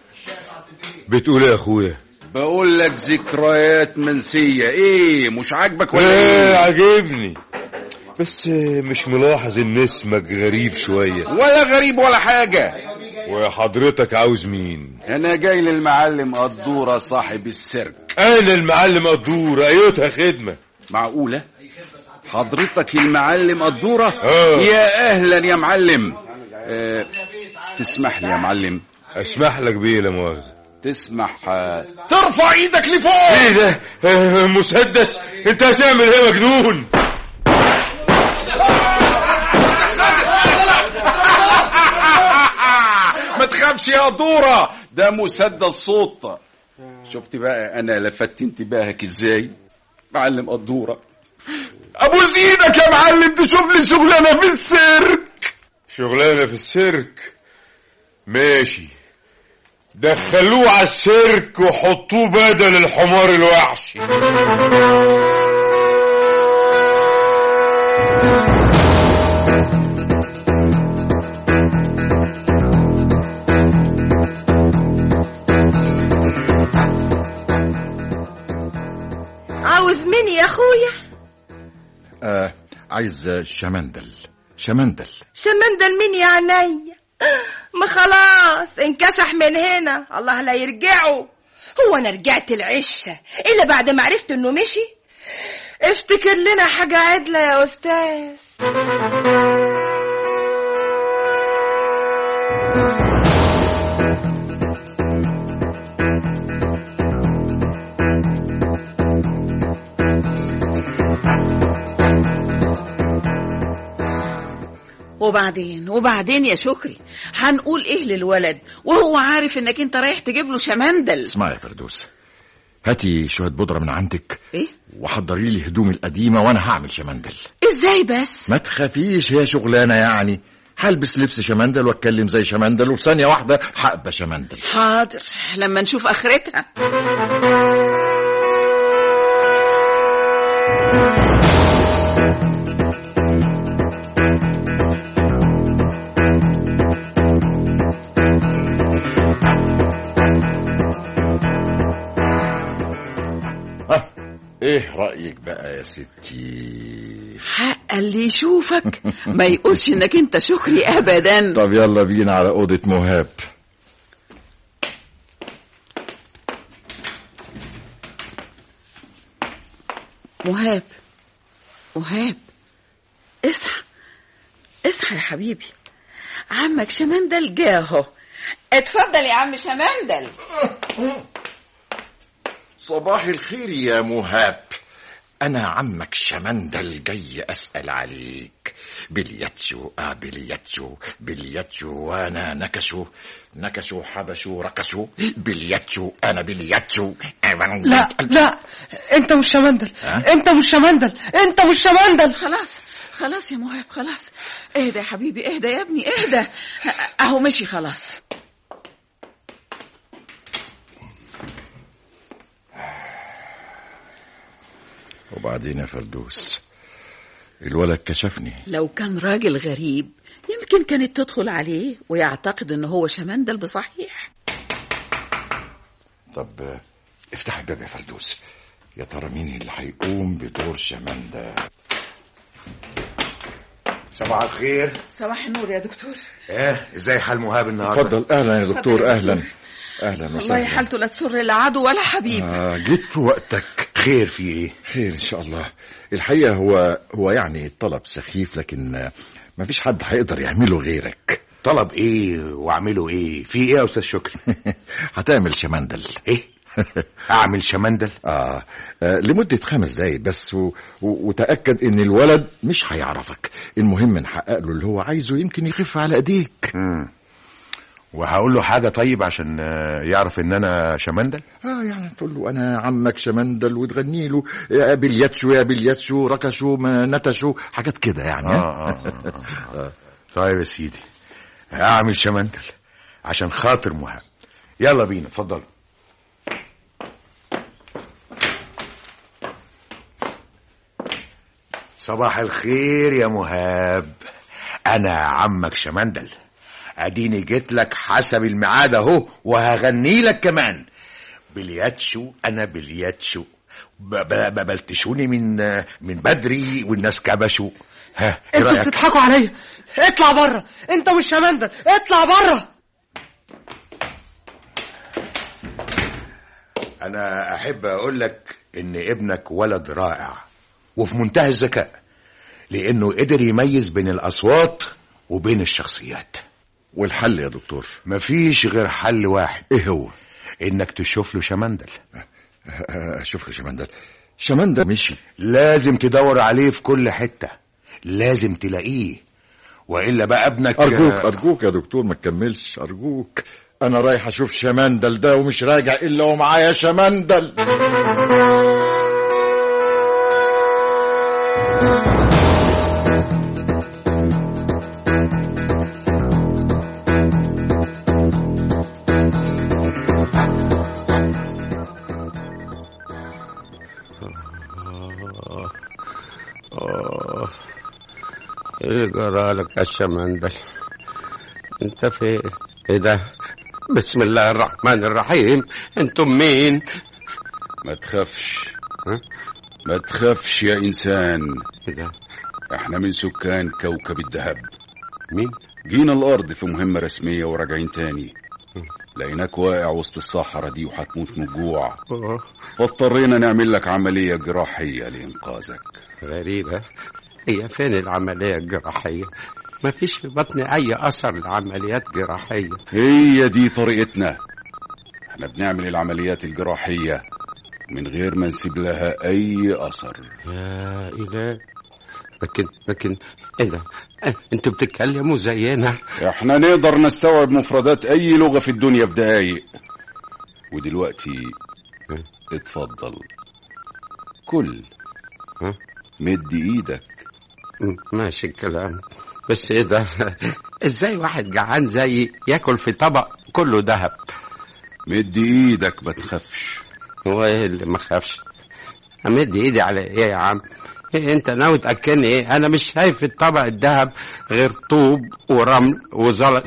بتقول ايه يا اخويا بقول لك ذكريات منسية ايه مش عاجبك ولا ايه ايه عاجبني بس مش ملاحظ ان اسمك غريب شوية ولا غريب ولا حاجة وحضرتك عاوز مين انا جاي للمعلم قدورة صاحب السيرك انا المعلم قدورة ايوتها خدمة معقولة حضرتك المعلم قدورة آه. يا اهلا يا معلم أه تسمح لي يا معلم اسمح لك بيه لا مؤاخذة تسمح آه، ترفع ايدك لفوق ايه ده آه، مسدس انت هتعمل ايه يا مجنون ما تخافش يا دورة ده مسدس صوت شفت بقى انا لفت انتباهك ازاي معلم قدورة ابو زيدك يا معلم تشوف لي شغلانه في السيرك شغلانة في السيرك ماشي دخلوه على السيرك وحطوه بدل الحمار الوحشي عاوز مين يا اخويا آه عايز شمندل شمندل شمندل مين يا عينيا ما خلاص انكشح من هنا الله لا يرجعه هو انا رجعت العشه الا بعد ما عرفت انه مشي افتكر لنا حاجه عدله يا استاذ وبعدين وبعدين يا شكري هنقول ايه للولد وهو عارف انك انت رايح تجيب له شمندل اسمعي يا فردوس هاتي شوية بودرة من عندك ايه وحضري لي هدومي القديمة وانا هعمل شمندل ازاي بس ما تخافيش هي شغلانة يعني هلبس لبس شمندل واتكلم زي شمندل وفي ثانية واحدة هقبى شمندل حاضر لما نشوف اخرتها ها ايه رأيك بقى يا ستي حق اللي يشوفك ما يقولش انك انت شكري ابدا طب يلا بينا على أوضة مهاب مهاب مهاب اصحى اصحى يا حبيبي عمك شمندل جاهو اتفضل يا عم شمندل صباح الخير يا مهاب أنا عمك شمندل جاي أسأل عليك بلياتشو آه بلياتشو بلياتشو وأنا نكشو نكشو حبشو ركشو بلياتشو أنا بلياتشو لا لا انت مش شمندل ها؟ انت مش شمندل انت مش شمندل خلاص خلاص يا مهاب خلاص اهدى يا حبيبي اهدى يا ابني اهدى اهو مشي خلاص وبعدين يا فردوس الولد كشفني لو كان راجل غريب يمكن كانت تدخل عليه ويعتقد ان هو شمندل بصحيح طب آه، افتح الباب يا فردوس يا ترى مين اللي هيقوم بدور شمندة صباح الخير صباح النور يا دكتور ايه ازاي حال مهاب النهارده اتفضل اهلا يا دكتور اتفضل يا اهلا دكتور. اهلا والله وسهلا حالته لا تسر لا عدو ولا حبيب آه جيت في وقتك خير في ايه خير ان شاء الله الحقيقه هو هو يعني طلب سخيف لكن آه، ما فيش حد هيقدر يعمله غيرك طلب ايه واعمله ايه في ايه يا استاذ شكري هتعمل شمندل ايه اعمل شمندل آه, آه لمدة خمس دقايق بس و... و... وتأكد إن الولد مش هيعرفك المهم نحقق له اللي هو عايزه يمكن يخف على إيديك مم. وهقول له حاجه طيب عشان آه، يعرف ان انا شمندل آه يعني تقول له أنا عمك شمندل وتغني له يا بلياتشو يا بلياتشو ركشو ما نتشو حاجات كده يعني آه, آه, آه, آه, آه. طيب يا سيدي اعمل شمندل عشان خاطر مهاب يلا بينا اتفضل صباح الخير يا مهاب انا عمك شمندل اديني جيت لك حسب الميعاد اهو وهغني لك كمان بلياتشو انا بلياتشو ب- ب- ببلتشوني من من بدري والناس كبشوا ها ايه انتوا رايك بتضحكوا عليا اطلع بره انت مش شمندل اطلع بره انا احب اقول لك ان ابنك ولد رائع وفي منتهى الذكاء لانه قدر يميز بين الاصوات وبين الشخصيات والحل يا دكتور مفيش غير حل واحد ايه هو انك تشوف له شمندل آه، شوف له شمندل شمندل مشي لازم تدور عليه في كل حتة لازم تلاقيه والا بقى ابنك أرجوك أرجوك يا دكتور ما تكملش أرجوك أنا رايح أشوف شمندل ده ومش راجع إلا ومعايا شمندل آه. ايه جرالك يا شمندل انت فين ايه ده بسم الله الرحمن الرحيم انتم مين ما تخافش ها؟ ما تخافش يا انسان ايه ده احنا من سكان كوكب الذهب مين جينا الارض في مهمة رسمية وراجعين تاني لقيناك واقع وسط الصحراء دي وهتموت من الجوع آه. فاضطرينا نعمل لك عملية جراحية لإنقاذك غريبة هي فين العملية الجراحية ما فيش في بطني أي أثر لعمليات جراحية هي دي طريقتنا احنا بنعمل العمليات الجراحية من غير ما نسيب لها أي أثر يا إله لكن لكن ايه ده اه، انتوا بتتكلموا زينا احنا نقدر نستوعب مفردات أي لغة في الدنيا في دقايق ودلوقتي اتفضل كل ها؟ مد ايدك م- ماشي الكلام بس ايه ده ازاي واحد جعان زيي ياكل في طبق كله ذهب مد ايدك ما تخافش هو ايه اللي ما خافش امد ايدي على ايه يا عم إيه انت ناوي تاكلني ايه انا مش شايف في الطبق الذهب غير طوب ورمل وزلط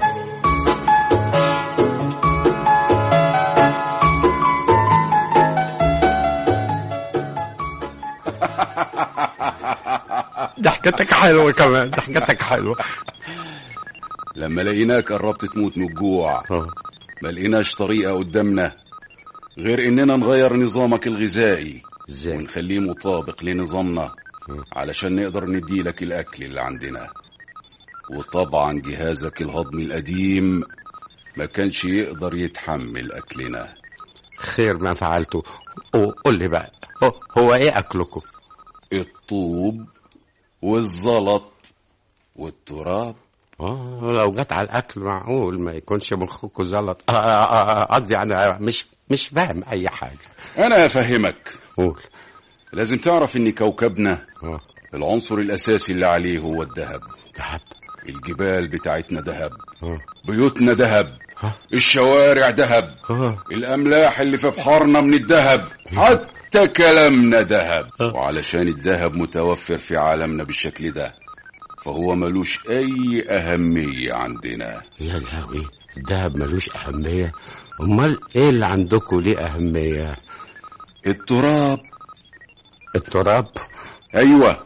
ضحكتك حلوه كمان ضحكتك حلوه لما لقيناك قربت تموت من الجوع ما لقيناش طريقة قدامنا غير اننا نغير نظامك الغذائي ازاي ونخليه مطابق لنظامنا علشان نقدر نديلك الاكل اللي عندنا وطبعا جهازك الهضمي القديم ما كانش يقدر يتحمل اكلنا خير ما فعلته قو- قول لي بقى هو, هو ايه اكلكم الطوب والزلط والتراب اه لو جت على الاكل معقول ما يكونش مخكم زلط آه، آه، آه، قصدي انا مش مش فاهم اي حاجه انا افهمك قول لازم تعرف ان كوكبنا اه العنصر الاساسي اللي عليه هو الذهب ذهب الجبال بتاعتنا ذهب اه بيوتنا ذهب ها؟ الشوارع ذهب اه الاملاح اللي في بحارنا من الذهب حتى حتى كلامنا ذهب وعلشان الذهب متوفر في عالمنا بالشكل ده فهو ملوش أي أهمية عندنا يا لهوي الدهب ملوش أهمية أمال إيه اللي عندكم ليه أهمية التراب التراب أيوة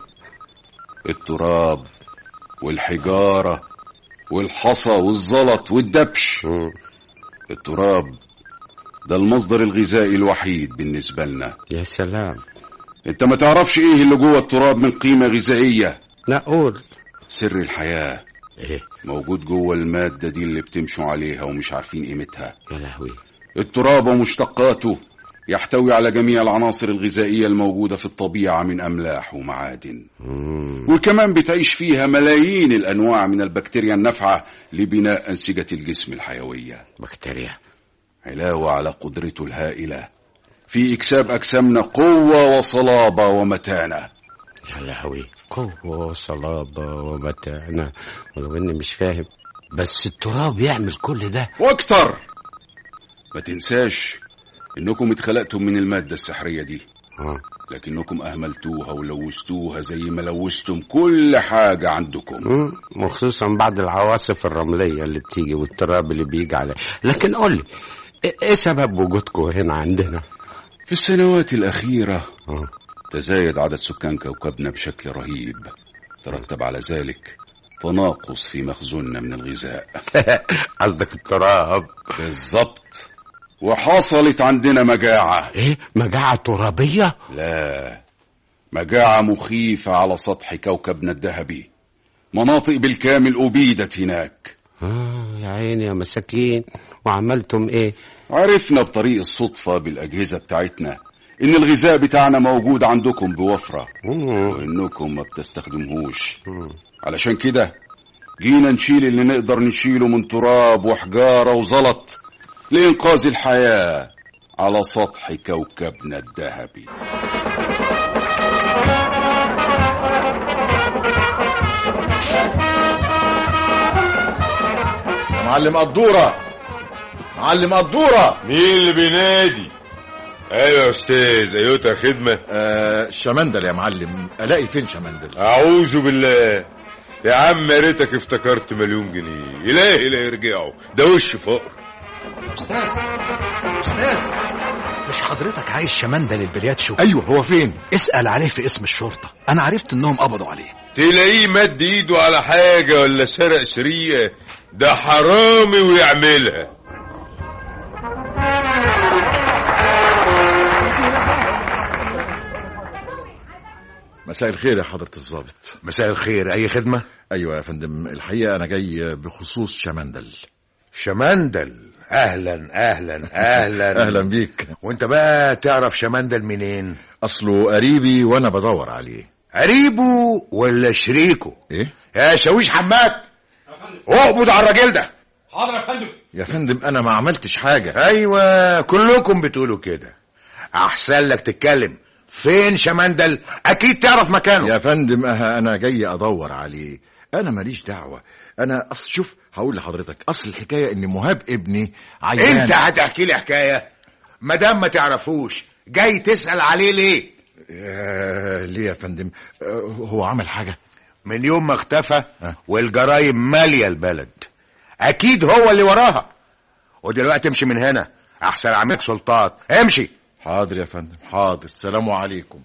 التراب والحجارة والحصى والزلط والدبش التراب ده المصدر الغذائي الوحيد بالنسبة لنا يا سلام انت ما تعرفش ايه اللي جوه التراب من قيمة غذائية لا قول سر الحياة إيه موجود جوه المادة دي اللي بتمشوا عليها ومش عارفين قيمتها يا لهوي التراب ومشتقاته يحتوي على جميع العناصر الغذائية الموجودة في الطبيعة من أملاح ومعادن وكمان بتعيش فيها ملايين الأنواع من البكتيريا النافعة لبناء أنسجة الجسم الحيوية بكتيريا علاوة على قدرته الهائلة في إكساب أجسامنا قوة وصلابة ومتانة يا لهوي قوة وصلابة ومتانة ولو إني مش فاهم بس التراب يعمل كل ده واكتر ما تنساش انكم اتخلقتم من المادة السحرية دي آه. لكنكم اهملتوها ولوثتوها زي ما لوثتم كل حاجة عندكم مم، وخصوصا بعد العواصف الرملية اللي بتيجي والتراب اللي بيجي عليه لكن قول لي إيه- ايه سبب وجودكم هنا عندنا في السنوات الأخيرة آه. تزايد عدد سكان كوكبنا بشكل رهيب ترتب على ذلك تناقص في مخزوننا من الغذاء قصدك التراب بالظبط وحصلت عندنا مجاعة ايه مجاعة ترابية لا مجاعة مخيفة على سطح كوكبنا الذهبي مناطق بالكامل أبيدت هناك آه يا عيني يا مساكين وعملتم ايه عرفنا بطريق الصدفة بالأجهزة بتاعتنا إن الغذاء بتاعنا موجود عندكم بوفرة وإنكم ما بتستخدمهوش علشان كده جينا نشيل اللي نقدر نشيله من تراب وحجارة وزلط لإنقاذ الحياة على سطح كوكبنا الذهبي يا معلم قدورة معلم قدورة مين اللي بينادي ايوه يا استاذ ايوتا خدمة آه شمندل يا معلم الاقي فين شمندل اعوذ بالله يا عم يا ريتك افتكرت مليون جنيه الهي لا يرجعوا ده وش فقر استاذ استاذ مش حضرتك عايز شمندل البلياتشو ايوه هو فين اسأل عليه في اسم الشرطة انا عرفت انهم قبضوا عليه تلاقيه مد ايده على حاجة ولا سرق سرية ده حرامي ويعملها مساء الخير يا حضرة الضابط مساء الخير اي خدمة ايوه يا فندم الحقيقة انا جاي بخصوص شمندل شمندل اهلا اهلا اهلا اهلا بيك وانت بقى تعرف شمندل منين اصله قريبي وانا بدور عليه قريبه ولا شريكه ايه يا شاويش حماد اقبض على الراجل ده حاضر يا فندم يا فندم انا ما عملتش حاجة ايوه كلكم بتقولوا كده احسن لك تتكلم فين شمندل اكيد تعرف مكانه يا فندم أه انا جاي ادور عليه انا ماليش دعوة انا اصل شوف هقول لحضرتك اصل الحكاية ان مهاب ابني عيان انت هتحكي لي حكايه مدام ما تعرفوش جاي تسال عليه ليه آه ليه يا فندم آه هو عمل حاجة من يوم ما اختفى والجرايم ماليه البلد اكيد هو اللي وراها ودلوقتي امشي من هنا احسن عمك سلطان امشي حاضر يا فندم حاضر السلام عليكم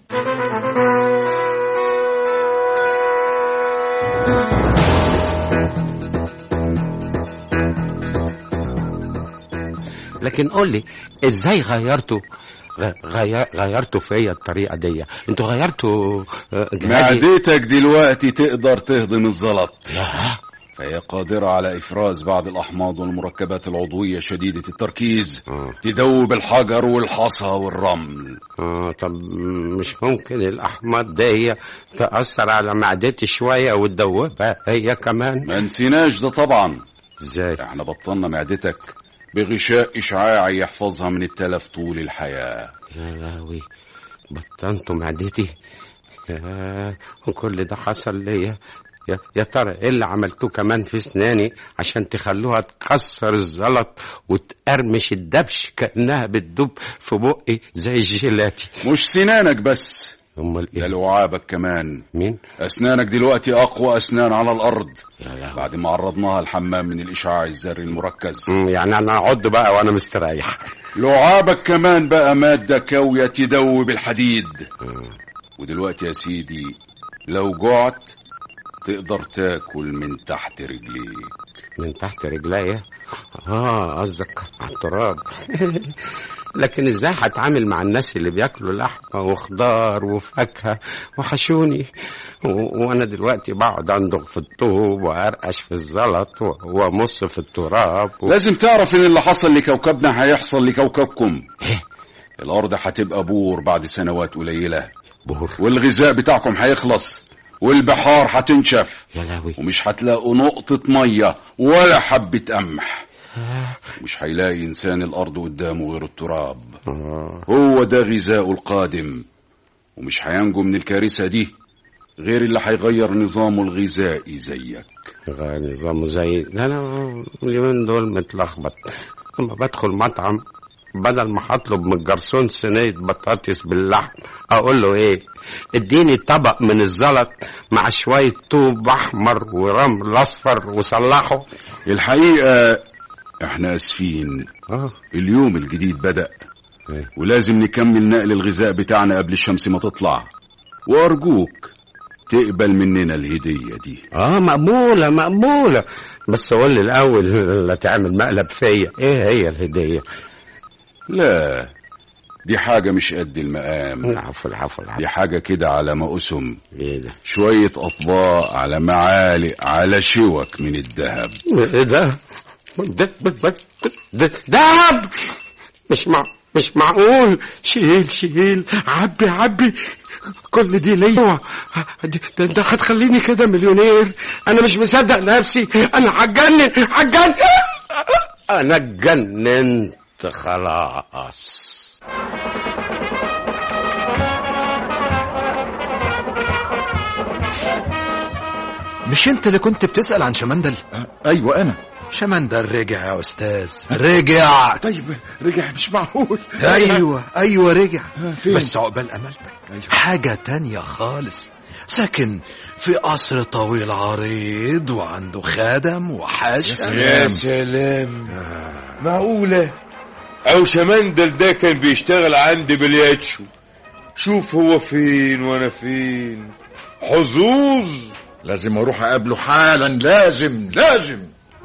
لكن قول لي ازاي غيرتوا غ- غير غيرتوا فيا الطريقه دي انتوا غيرتوا آه، جهازي معدتك دلوقتي تقدر تهضم الزلط فهي قادرة على إفراز بعض الأحماض والمركبات العضوية شديدة التركيز تدوب الحجر والحصى والرمل آه طب مش ممكن الأحماض دي تأثر على معدتي شوية وتدوبها هي كمان ما نسيناش ده طبعا ازاي احنا بطلنا معدتك بغشاء إشعاعي يحفظها من التلف طول الحياة يا لهوي بطنتوا معدتي يا وكل ده حصل ليا يا, يا ترى ايه اللي عملتوه كمان في اسناني عشان تخلوها تكسر الزلط وتقرمش الدبش كانها بتدب في بقي زي الجيلاتي مش سنانك بس امال ده لعابك كمان مين اسنانك دلوقتي اقوى اسنان على الارض يا لهوي. بعد ما عرضناها الحمام من الاشعاع الذري المركز مم، يعني انا اقعد بقى وانا مستريح لعابك كمان بقى مادة كاوية تدوب الحديد ودلوقتي يا سيدي لو جعت تقدر تاكل من تحت رجليك من تحت رجليا اه قصدك على التراب لكن ازاي هتعامل مع الناس اللي بياكلوا لحمه وخضار وفاكهه وحشوني و- وانا دلوقتي بقعد اندغ في الطوب وارقش في الزلط و- وامص في التراب و... لازم تعرف ان اللي حصل لكوكبنا هيحصل لكوكبكم الارض هتبقى بور بعد سنوات قليلة بور والغذاء بتاعكم هيخلص والبحار هتنشف يا لهوي ومش هتلاقوا نقطة مية ولا حبة قمح مش هيلاقي إنسان الأرض قدامه غير التراب هو ده غذاؤه القادم ومش هينجو من الكارثة دي غير اللي هيغير نظامه الغذائي زيك غير نظامه زي لا لا اليومين دول متلخبط لما بدخل مطعم بدل ما هطلب من الجرسون صينية بطاطس باللحم أقول له إيه اديني طبق من الزلط مع شوية طوب أحمر ورمل أصفر وصلحه الحقيقة احنا اسفين آه. اليوم الجديد بدأ إيه. ولازم نكمل نقل الغذاء بتاعنا قبل الشمس ما تطلع وأرجوك تقبل مننا الهدية دي اه مقبولة مقبولة بس قول لي الأول لا تعمل مقلب فيا إيه هي الهدية لا دي حاجة مش قد المقام العفو العفو العفو دي حاجة كده على ما أسم إيه ده شوية أطباق على معالق على شوك من الذهب ايه ده ده ده ده ده دهب مش مع مش معقول شيل شيل عبي عبي كل دي ليا ده ده هتخليني كده مليونير انا مش مصدق نفسي انا هتجنن هتجنن انا اتجننت خلاص مش انت اللي كنت بتسأل عن شمندل ايوه انا شمندل رجع يا استاذ رجع طيب رجع مش معقول ايوه ايوه رجع فين؟ بس عقبال امالتك حاجة تانية خالص ساكن في قصر طويل عريض وعنده خادم وحاشا يا سلام معقولة أو شمندل ده كان بيشتغل عندي بالياتشو شوف هو فين وأنا فين حظوظ لازم اروح اقابله حالا لازم لازم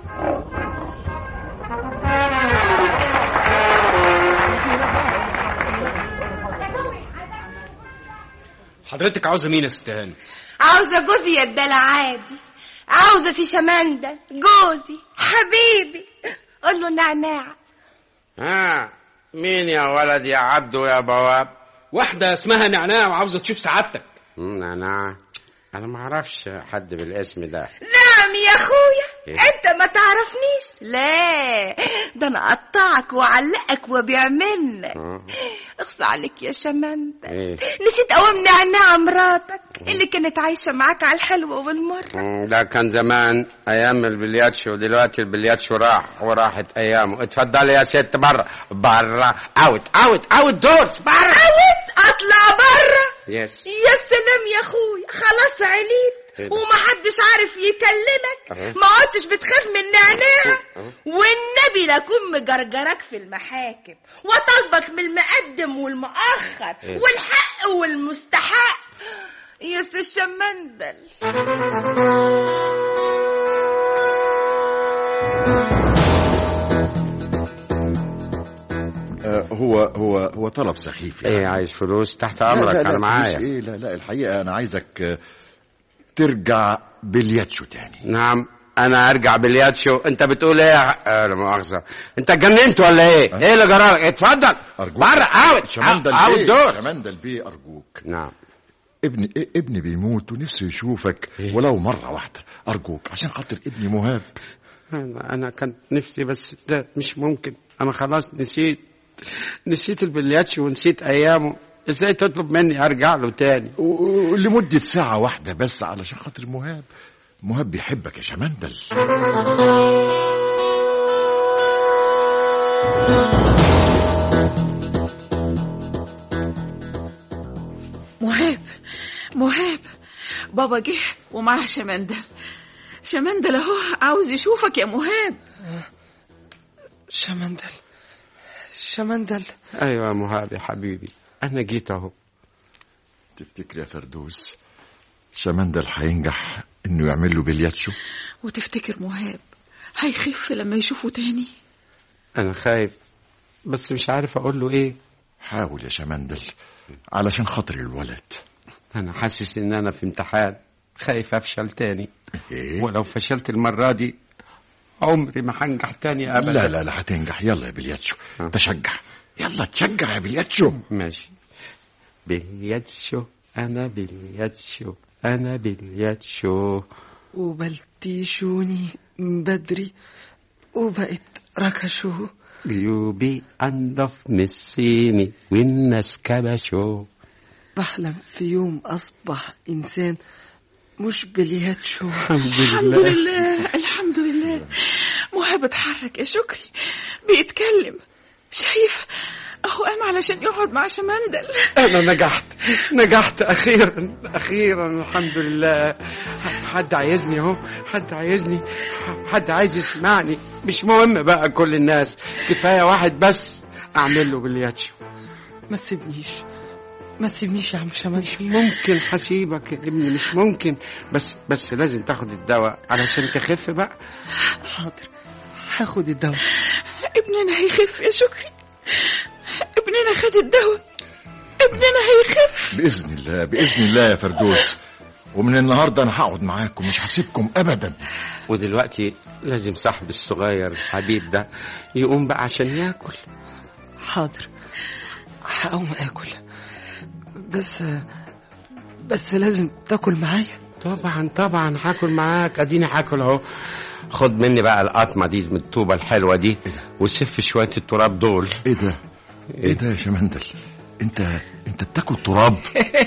حضرتك عاوزة مين يا ست هاني؟ عاوزة جوزي يدلع عادي عاوزة سي شمندل جوزي حبيبي قول له نعناع ها مين يا ولد يا عبدو يا بواب واحدة اسمها نعناع وعاوزة تشوف سعادتك انا انا ما اعرفش حد بالاسم ده نعم يا اخويا إيه؟ انت ما تعرفنيش لا ده انا اقطعك واعلقك وابيع منك آه. اخص عليك يا شمندل ايه نسيت اوام نعناع مراتك اللي كانت عايشة معاك على الحلوة والمر مم، ده كان زمان ايام البلياتشو دلوقتي البلياتشو راح وراحت ايامه اتفضلي يا ست بره بره اوت اوت اوت دورز بره اوت اطلع بره يس يا سلام يا اخويا خلاص عليت إيه ده؟ ومحدش عارف يكلمك أها. ما عدتش بتخاف من نعناع أها. والنبي لاكون مجرجرك في المحاكم وطالبك من المقدم والمؤخر إيه؟ والحق والمستحق يا سي الشمندل آه هو هو هو طلب سخيف يعني. ايه عايز فلوس تحت لا، امرك لا، لا، انا معايا فلوس ايه لا لا الحقيقه انا عايزك آه، ترجع بالياتشو تاني نعم انا ارجع بالياتشو انت بتقول ايه آه لا مؤاخذه انت اتجننت ولا ايه ايه اللي جرالك اتفضل ارجوك بره اوت شمندل اوت بيه دور شمندل بيه ارجوك نعم ابني إيه- ابني بيموت ونفسه يشوفك ولو مره واحده ارجوك عشان خاطر ابني مهاب انا أنا كان نفسي بس ده مش ممكن انا خلاص نسيت نسيت البلياتشو ونسيت ايامه ازاي تطلب مني ارجع له تاني و- لمده ساعه واحده بس علشان خاطر مهاب مهاب بيحبك يا شمندل مهاب مهاب بابا جه ومعاه شمندل شمندل اهو عاوز يشوفك يا مهاب شمندل شمندل ايوه يا مهاب يا حبيبي انا جيت اهو تفتكر يا فردوس شمندل هينجح انه يعمل له بلياتشو وتفتكر مهاب هيخف لما يشوفه تاني انا خايف بس مش عارف اقول له ايه حاول يا شمندل علشان خاطر الولد انا حاسس ان انا في امتحان خايف افشل تاني إيه؟ ولو فشلت المرة دي عمري ما هنجح تاني ابدا لا لا لا هتنجح يلا يا بلياتشو تشجع يلا تشجع يا بلياتشو ماشي بلياتشو انا بلياتشو انا بلياتشو وبلتيشوني من بدري وبقت ركشو جيوبي انضف من الصيني والناس كبشو بحلم في يوم اصبح انسان مش بلياتشو الحمد الحمد لله الحمد لله مهاب اتحرك يا شكري بيتكلم شايف اهو قام علشان يقعد مع شمندل انا نجحت نجحت اخيرا اخيرا الحمد لله حد عايزني اهو حد عايزني حد عايز يسمعني مش مهم بقى كل الناس كفايه واحد بس اعمل له بلياتشو ما تسيبنيش ما تسيبنيش يا عم شمال مش ممكن هسيبك يا ابني مش ممكن بس بس لازم تاخد الدواء علشان تخف بقى حاضر هاخد الدواء ابننا هيخف يا شكري ابننا خد الدواء ابننا هيخف باذن الله باذن الله يا فردوس ومن النهارده انا هقعد معاكم مش هسيبكم ابدا ودلوقتي لازم صاحبي الصغير الحبيب ده يقوم بقى عشان ياكل حاضر هقوم اكل بس بس لازم تاكل معايا طبعا طبعا هاكل معاك اديني هاكل اهو خد مني بقى القطمه دي من الطوبه الحلوه دي وسف شويه التراب دول ايه ده ايه ده يا شمندل انت انت بتاكل تراب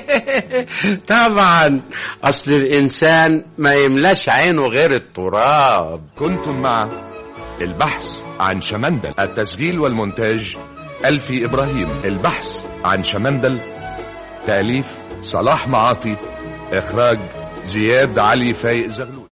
طبعا اصل الانسان ما يملاش عينه غير التراب كنتم مع البحث عن شمندل التسجيل والمونتاج ألفي إبراهيم البحث عن شمندل تأليف صلاح معاطي إخراج زياد علي فايق زغلول